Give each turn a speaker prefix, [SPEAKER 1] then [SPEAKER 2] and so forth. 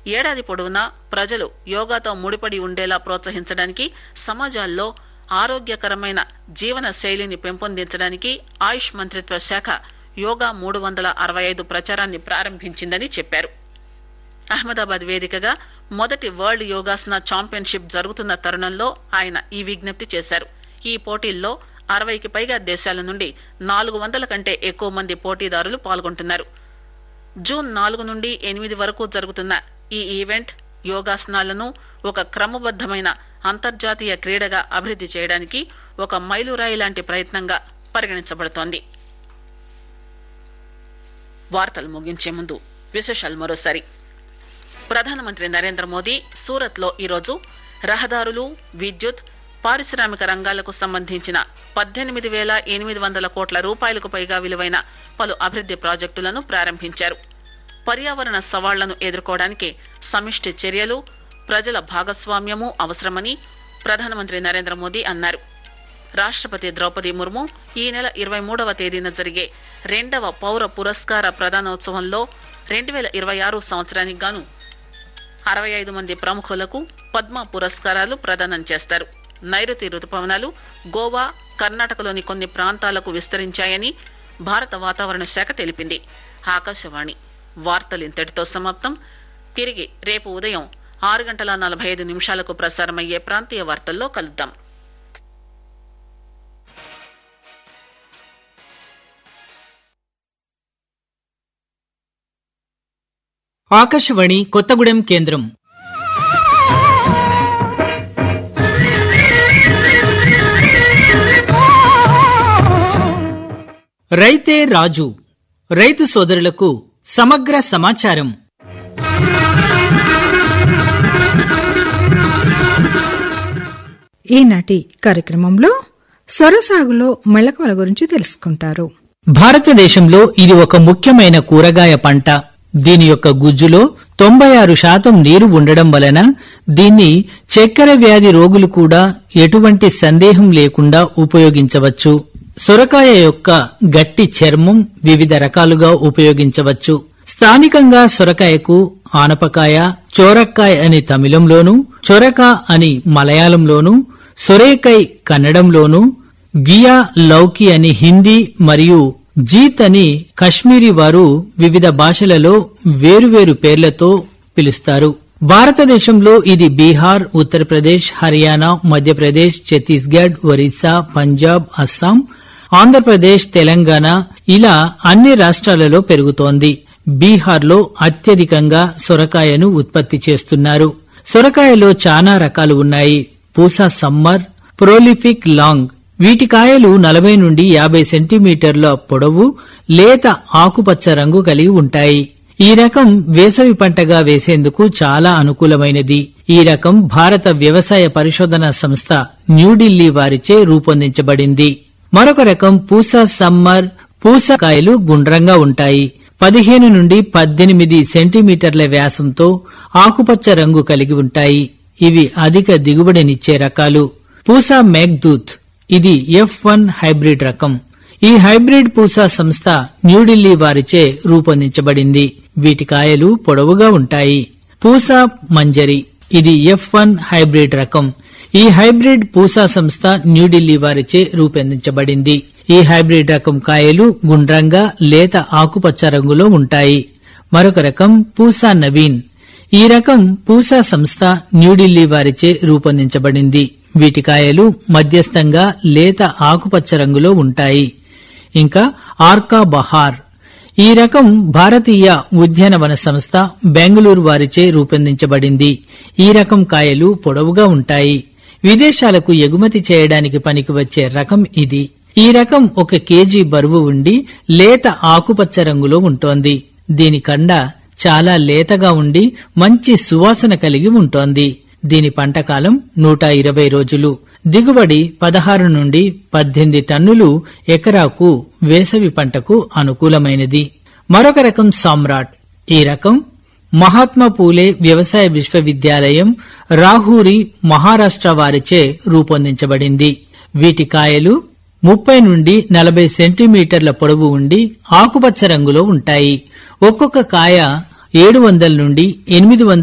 [SPEAKER 1] ఏడాది పొడవునా ప్రజలు యోగాతో ముడిపడి ఉండేలా ప్రోత్సహించడానికి సమాజాల్లో ఆరోగ్యకరమైన జీవన శైలిని పెంపొందించడానికి ఆయుష్ మంత్రిత్వ శాఖ యోగా మూడు వందల అరవై ఐదు ప్రచారాన్ని ప్రారంభించిందని చెప్పారు అహ్మదాబాద్ వేదికగా మొదటి వరల్డ్ యోగాసన ఛాంపియన్షిప్ జరుగుతున్న తరుణంలో ఆయన ఈ విజ్ఞప్తి చేశారు ఈ పోటీల్లో అరవైకి పైగా దేశాల నుండి నాలుగు వందల కంటే ఎక్కువ మంది పోటీదారులు పాల్గొంటున్నారు జూన్ నాలుగు నుండి ఎనిమిది వరకు జరుగుతున్న ఈ ఈవెంట్ యోగాసనాలను ఒక క్రమబద్దమైన అంతర్జాతీయ క్రీడగా అభివృద్ది చేయడానికి ఒక మైలురాయి లాంటి ప్రయత్నంగా పరిగణించబడుతోంది వార్తలు ముగించే ముందు విశేషాలు మరోసారి ప్రధానమంత్రి నరేంద్ర మోదీ సూరత్ లో ఈరోజు రహదారులు విద్యుత్ పారిశ్రామిక రంగాలకు సంబంధించిన పద్దెనిమిది వేల ఎనిమిది వందల కోట్ల రూపాయలకు పైగా విలువైన పలు అభివృద్ది ప్రాజెక్టులను ప్రారంభించారు పర్యావరణ సవాళ్లను ఎదుర్కోవడానికి సమిష్టి చర్యలు ప్రజల భాగస్వామ్యము అవసరమని ప్రధానమంత్రి నరేంద్ర మోదీ అన్నారు రాష్టపతి ద్రౌపది ముర్ము ఈ నెల ఇరవై మూడవ తేదీన జరిగే రెండవ పౌర పురస్కార ప్రదానోత్సవంలో రెండు వేల ఇరవై ఆరు సంవత్సరానికి గాను అరవై ఐదు మంది ప్రముఖులకు పద్మ పురస్కారాలు ప్రదానం చేస్తారు నైరుతి రుతుపవనాలు గోవా కర్ణాటకలోని కొన్ని ప్రాంతాలకు విస్తరించాయని భారత వాతావరణ శాఖ తెలిపింది ఆకాశవాణి వార్తలు ఇంతటితో సమాప్తం తిరిగి రేపు ఉదయం ఆరు గంటల నలభై ఐదు నిమిషాలకు ప్రసారమయ్యే ప్రాంతీయ వార్తల్లో కలుద్దాం
[SPEAKER 2] ఆకాశవాణి కొత్తగూడెం కేంద్రం రైతే రాజు రైతు సోదరులకు సమగ్ర సమాచారం
[SPEAKER 3] ఈనాటి కార్యక్రమంలో సొరసాగులో మెళకువల గురించి తెలుసుకుంటారు
[SPEAKER 2] భారతదేశంలో ఇది ఒక ముఖ్యమైన కూరగాయ పంట దీని యొక్క గుజ్జులో తొంభై ఆరు శాతం నీరు ఉండడం వలన దీన్ని చక్కెర వ్యాధి రోగులు కూడా ఎటువంటి సందేహం లేకుండా ఉపయోగించవచ్చు సొరకాయ యొక్క గట్టి చర్మం వివిధ రకాలుగా ఉపయోగించవచ్చు స్థానికంగా సొరకాయకు ఆనపకాయ చోరక్కాయ అని తమిళంలోను చొరక అని మలయాళంలోను సొరేకై కన్నడంలోను గియా లౌకి అని హిందీ మరియు జీత్ అని కశ్మీరీ వారు వివిధ భాషలలో వేరువేరు పేర్లతో పిలుస్తారు భారతదేశంలో ఇది బీహార్ ఉత్తరప్రదేశ్ హర్యానా మధ్యప్రదేశ్ ఛత్తీస్గఢ్ ఒరిస్సా పంజాబ్ అస్సాం ఆంధ్రప్రదేశ్ తెలంగాణ ఇలా అన్ని రాష్ట్రాలలో పెరుగుతోంది బీహార్లో అత్యధికంగా సొరకాయను ఉత్పత్తి చేస్తున్నారు సొరకాయలో చాలా రకాలు ఉన్నాయి పూసా సమ్మర్ ప్రోలిఫిక్ లాంగ్ వీటి కాయలు నలభై నుండి యాభై సెంటీమీటర్ల పొడవు లేత ఆకుపచ్చ రంగు కలిగి ఉంటాయి ఈ రకం వేసవి పంటగా వేసేందుకు చాలా అనుకూలమైనది ఈ రకం భారత వ్యవసాయ పరిశోధన సంస్థ న్యూఢిల్లీ వారిచే రూపొందించబడింది మరొక రకం పూసా సమ్మర్ పూసా కాయలు గుండ్రంగా ఉంటాయి పదిహేను నుండి పద్దెనిమిది సెంటీమీటర్ల వ్యాసంతో ఆకుపచ్చ రంగు కలిగి ఉంటాయి ఇవి అధిక దిగుబడినిచ్చే రకాలు పూసా మేఘ్దూత్ ఇది ఎఫ్ వన్ హైబ్రిడ్ రకం ఈ హైబ్రిడ్ పూసా సంస్థ న్యూఢిల్లీ వారిచే రూపొందించబడింది వీటి కాయలు పొడవుగా ఉంటాయి పూసా మంజరి ఇది ఎఫ్ వన్ హైబ్రిడ్ రకం ఈ హైబ్రిడ్ పూసా సంస్థ న్యూఢిల్లీ వారిచే రూపొందించబడింది ఈ హైబ్రిడ్ రకం కాయలు గుండ్రంగా లేత ఆకుపచ్చ రంగులో ఉంటాయి మరొక రకం పూసా నవీన్ ఈ రకం పూసా సంస్థ న్యూఢిల్లీ వారిచే రూపొందించబడింది వీటి కాయలు మధ్యస్థంగా లేత ఆకుపచ్చ రంగులో ఉంటాయి ఇంకా ఆర్కా బహార్ ఈ రకం భారతీయ ఉద్యానవన సంస్థ బెంగళూరు వారిచే రూపొందించబడింది ఈ రకం కాయలు పొడవుగా ఉంటాయి విదేశాలకు ఎగుమతి చేయడానికి పనికి వచ్చే రకం ఇది ఈ రకం ఒక కేజీ బరువు ఉండి లేత ఆకుపచ్చ రంగులో ఉంటోంది దీని కండ చాలా లేతగా ఉండి మంచి సువాసన కలిగి ఉంటోంది దీని పంటకాలం నూట ఇరవై రోజులు దిగుబడి పదహారు నుండి పద్దెనిమిది టన్నులు ఎకరాకు వేసవి పంటకు అనుకూలమైనది మరొక రకం సామ్రాట్ ఈ రకం మహాత్మా పూలే వ్యవసాయ విశ్వవిద్యాలయం రాహూరి మహారాష్ట్ర వారిచే రూపొందించబడింది వీటి కాయలు ముప్పై నుండి నలభై సెంటీమీటర్ల పొడవు ఉండి ఆకుపచ్చ రంగులో ఉంటాయి ఒక్కొక్క కాయ ఏడు వందల నుండి ఎనిమిది వందల